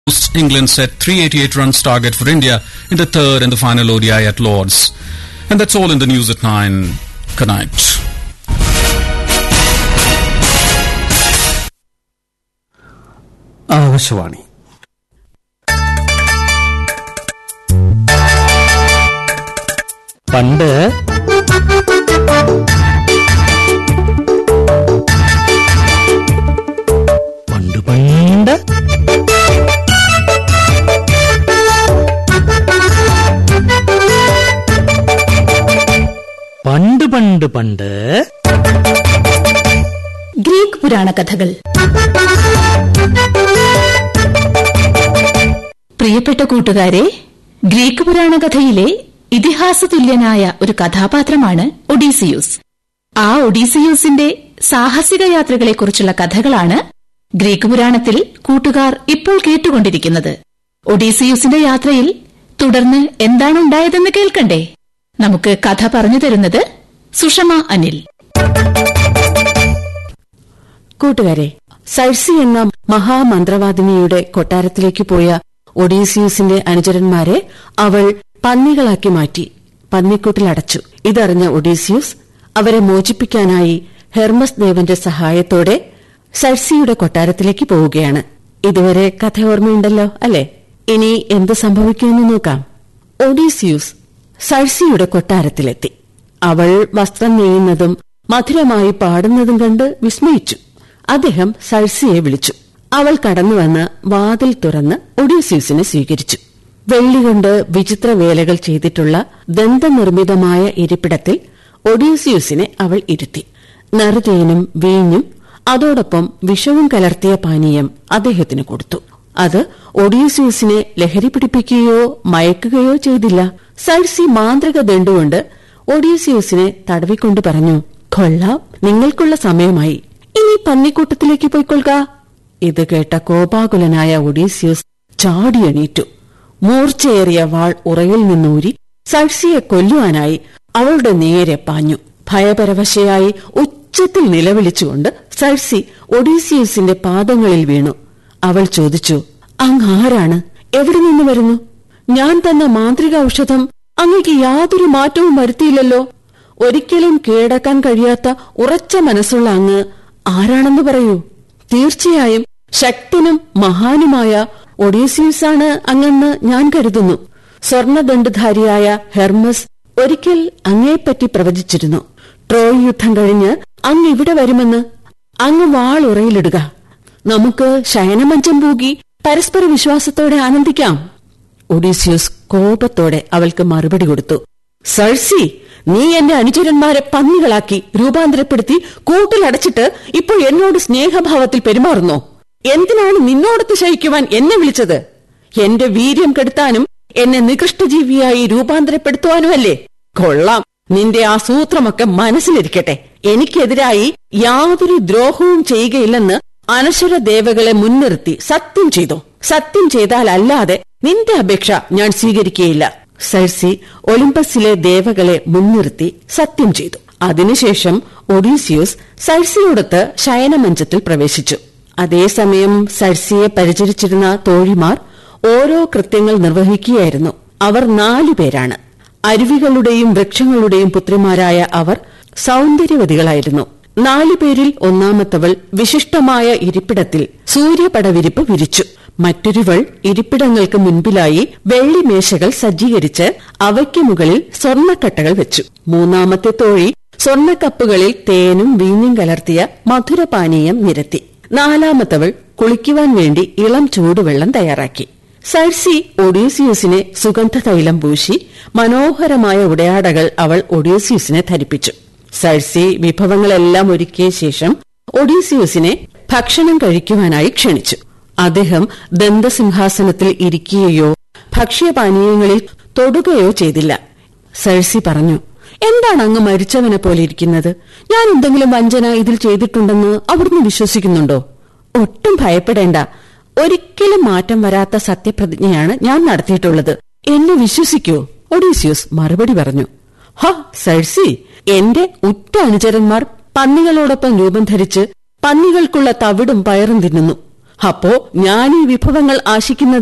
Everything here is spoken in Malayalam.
England set 388 runs target for India in the third and the final ODI at Lords. And that's all in the news at 9. Good night. Akashvani പണ്ട് പണ്ട് പണ്ട് പണ്ട് പണ്ട് പണ്ട് ഗ്രീക്ക് പുരാണ കഥകൾ പ്രിയപ്പെട്ട കൂട്ടുകാരെ ഗ്രീക്ക് പുരാണ കഥയിലെ ഇതിഹാസ തുല്യനായ ഒരു കഥാപാത്രമാണ് ഒഡീസിയൂസ് ആ ഒഡീസിയൂസിന്റെ സാഹസിക യാത്രകളെക്കുറിച്ചുള്ള കഥകളാണ് ഗ്രീക്ക് പുരാണത്തിൽ കൂട്ടുകാർ ഇപ്പോൾ കേട്ടുകൊണ്ടിരിക്കുന്നത് ഒഡീസിയൂസിന്റെ യാത്രയിൽ തുടർന്ന് എന്താണ് ഉണ്ടായതെന്ന് കേൾക്കണ്ടേ നമുക്ക് കഥ പറഞ്ഞു തരുന്നത് സുഷമ അനിൽ കൂട്ടുകാരെ സൈഴ്സി എന്ന മഹാമന്ത്രവാദിനിയുടെ കൊട്ടാരത്തിലേക്ക് പോയ ഒഡീസിയസിന്റെ അനുചരന്മാരെ അവൾ പന്നികളാക്കി മാറ്റി പന്നിക്കൂട്ടിലടച്ചു ഇതറിഞ്ഞ ഒഡീസിയസ് അവരെ മോചിപ്പിക്കാനായി ഹെർമസ് ദേവന്റെ സഹായത്തോടെ സൈഴ്സിയുടെ കൊട്ടാരത്തിലേക്ക് പോവുകയാണ് ഇതുവരെ കഥ ഓർമ്മയുണ്ടല്ലോ അല്ലെ ഇനി എന്ത് സംഭവിക്കുമെന്ന് നോക്കാം ഒഡീസിയൂസ് സൈഴ്സിയുടെ കൊട്ടാരത്തിലെത്തി അവൾ വസ്ത്രം നെയ്യുന്നതും മധുരമായി പാടുന്നതും കണ്ട് വിസ്മയിച്ചു അദ്ദേഹം സഴ്സിയെ വിളിച്ചു അവൾ കടന്നുവന്ന് വാതിൽ തുറന്ന് ഒഡീസ്യൂസിനെ സ്വീകരിച്ചു വെള്ളികൊണ്ട് വിചിത്ര വേലകൾ ചെയ്തിട്ടുള്ള ദന്തനിർമ്മിതമായ ഇരിപ്പിടത്തിൽ ഒഡീസ്യൂസിനെ അവൾ ഇരുത്തി നറുതേനും വീഞ്ഞും അതോടൊപ്പം വിഷവും കലർത്തിയ പാനീയം അദ്ദേഹത്തിന് കൊടുത്തു അത് ഒഡീസ്യൂസിനെ ലഹരി പിടിപ്പിക്കുകയോ മയക്കുകയോ ചെയ്തില്ല സഴ്സി മാന്ത്രിക ദണ്ടുകൊണ്ട് ഒഡീസിയസിനെ തടവിക്കൊണ്ട് പറഞ്ഞു കൊള്ളാം നിങ്ങൾക്കുള്ള സമയമായി ഇനി പന്നിക്കൂട്ടത്തിലേക്ക് പോയിക്കൊള്ളുക ഇത് കേട്ട കോപാകുലനായ ഒഡീസിയസ് ചാടിയണീറ്റു മൂർച്ചയേറിയ വാൾ ഉറയിൽ നിന്നൂരി സഴ്സിയെ കൊല്ലുവാനായി അവളുടെ നേരെ പാഞ്ഞു ഭയപരവശയായി ഉച്ചത്തിൽ നിലവിളിച്ചുകൊണ്ട് സഴ്സി ഒഡീസിയസിന്റെ പാദങ്ങളിൽ വീണു അവൾ ചോദിച്ചു അങ്ങ് ആരാണ് എവിടെ നിന്ന് വരുന്നു ഞാൻ തന്ന മാന്ത്രിക ഔഷധം അങ്ങേക്ക് യാതൊരു മാറ്റവും വരുത്തിയില്ലല്ലോ ഒരിക്കലും കീഴടക്കാൻ കഴിയാത്ത ഉറച്ച മനസ്സുള്ള അങ്ങ് ആരാണെന്ന് പറയൂ തീർച്ചയായും ശക്തനും മഹാനുമായ ഒഡീസിയസാണ് അങ്ങെന്ന് ഞാൻ കരുതുന്നു സ്വർണദണ്ഡധാരിയായ ഹെർമസ് ഒരിക്കൽ അങ്ങയെപ്പറ്റി പ്രവചിച്ചിരുന്നു ട്രോയ് യുദ്ധം കഴിഞ്ഞ് അങ്ങ് ഇവിടെ വരുമെന്ന് അങ്ങ് വാൾ ഉറയിലിടുക നമുക്ക് ശയനമഞ്ചം പൂകി പരസ്പര വിശ്വാസത്തോടെ ആനന്ദിക്കാം ഒഡീസിയസ് കോപത്തോടെ അവൾക്ക് മറുപടി കൊടുത്തു സഴ്സി നീ എന്റെ അനുചരന്മാരെ പന്നികളാക്കി രൂപാന്തരപ്പെടുത്തി കൂട്ടിലടച്ചിട്ട് ഇപ്പോൾ എന്നോട് സ്നേഹഭാവത്തിൽ പെരുമാറുന്നോ എന്തിനാണ് നിന്നോടത്ത് ശയിക്കുവാൻ എന്നെ വിളിച്ചത് എന്റെ വീര്യം കെടുത്താനും എന്നെ നികൃഷ്ടജീവിയായി രൂപാന്തരപ്പെടുത്തുവാനുമല്ലേ കൊള്ളാം നിന്റെ ആ സൂത്രമൊക്കെ മനസ്സിലിരിക്കട്ടെ എനിക്കെതിരായി യാതൊരു ദ്രോഹവും ചെയ്യുകയില്ലെന്ന് അനശ്വര ദേവകളെ മുൻനിർത്തി സത്യം ചെയ്തു സത്യം ചെയ്താൽ അല്ലാതെ നിന്റെ അപേക്ഷ ഞാൻ സ്വീകരിക്കുകയില്ല സൈഴ്സി ഒളിമ്പസിലെ ദേവകളെ മുൻനിർത്തി സത്യം ചെയ്തു അതിനുശേഷം ഒഡീസിയൂസ് സൈഴ്സിയോടൊത്ത് ശയനമഞ്ചത്തിൽ പ്രവേശിച്ചു അതേസമയം സൈഴ്സിയെ പരിചരിച്ചിരുന്ന തോഴിമാർ ഓരോ കൃത്യങ്ങൾ നിർവഹിക്കുകയായിരുന്നു അവർ നാലുപേരാണ് അരുവികളുടെയും വൃക്ഷങ്ങളുടെയും പുത്രിമാരായ അവർ സൗന്ദര്യവതികളായിരുന്നു നാലുപേരിൽ ഒന്നാമത്തവൾ വിശിഷ്ടമായ ഇരിപ്പിടത്തിൽ സൂര്യപടവിരിപ്പ് വിരിച്ചു മറ്റൊരുവൾ ഇരിപ്പിടങ്ങൾക്ക് മുൻപിലായി വെള്ളിമേശകൾ സജ്ജീകരിച്ച് അവയ്ക്ക് മുകളിൽ സ്വർണ്ണക്കട്ടകൾ വെച്ചു മൂന്നാമത്തെ തോഴി സ്വർണ്ണക്കപ്പുകളിൽ തേനും വീഞ്ഞും കലർത്തിയ മധുരപാനീയം നിരത്തി നാലാമത്തവൾ കുളിക്കുവാൻ വേണ്ടി ഇളം ചൂടുവെള്ളം തയ്യാറാക്കി സൈഴ്സി ഒഡീസിയസിനെ സുഗന്ധ തൈലം പൂശി മനോഹരമായ ഉടയാടകൾ അവൾ ഒഡീസിയസിനെ ധരിപ്പിച്ചു സൈഴ്സി വിഭവങ്ങളെല്ലാം ഒരുക്കിയ ശേഷം ഒഡീസിയസിനെ ഭക്ഷണം കഴിക്കുവാനായി ക്ഷണിച്ചു അദ്ദേഹം ദന്തസിംഹാസനത്തിൽ ഇരിക്കുകയോ ഭക്ഷ്യപാനീയങ്ങളിൽ തൊടുകയോ ചെയ്തില്ല സഴ്സി പറഞ്ഞു എന്താണ് അങ്ങ് മരിച്ചവനെ പോലെ ഇരിക്കുന്നത് ഞാൻ എന്തെങ്കിലും വഞ്ചന ഇതിൽ ചെയ്തിട്ടുണ്ടെന്ന് അവിടുന്ന് വിശ്വസിക്കുന്നുണ്ടോ ഒട്ടും ഭയപ്പെടേണ്ട ഒരിക്കലും മാറ്റം വരാത്ത സത്യപ്രതിജ്ഞയാണ് ഞാൻ നടത്തിയിട്ടുള്ളത് എന്നെ വിശ്വസിക്കൂ ഒഡീസിയസ് മറുപടി പറഞ്ഞു ഹ സഴ്സി എന്റെ ഉറ്റ അനുചരന്മാർ പന്നികളോടൊപ്പം രൂപം ധരിച്ച് പന്നികൾക്കുള്ള തവിടും പയറും തിന്നുന്നു അപ്പോ ഞാൻ ഈ വിഭവങ്ങൾ ആശിക്കുന്നത്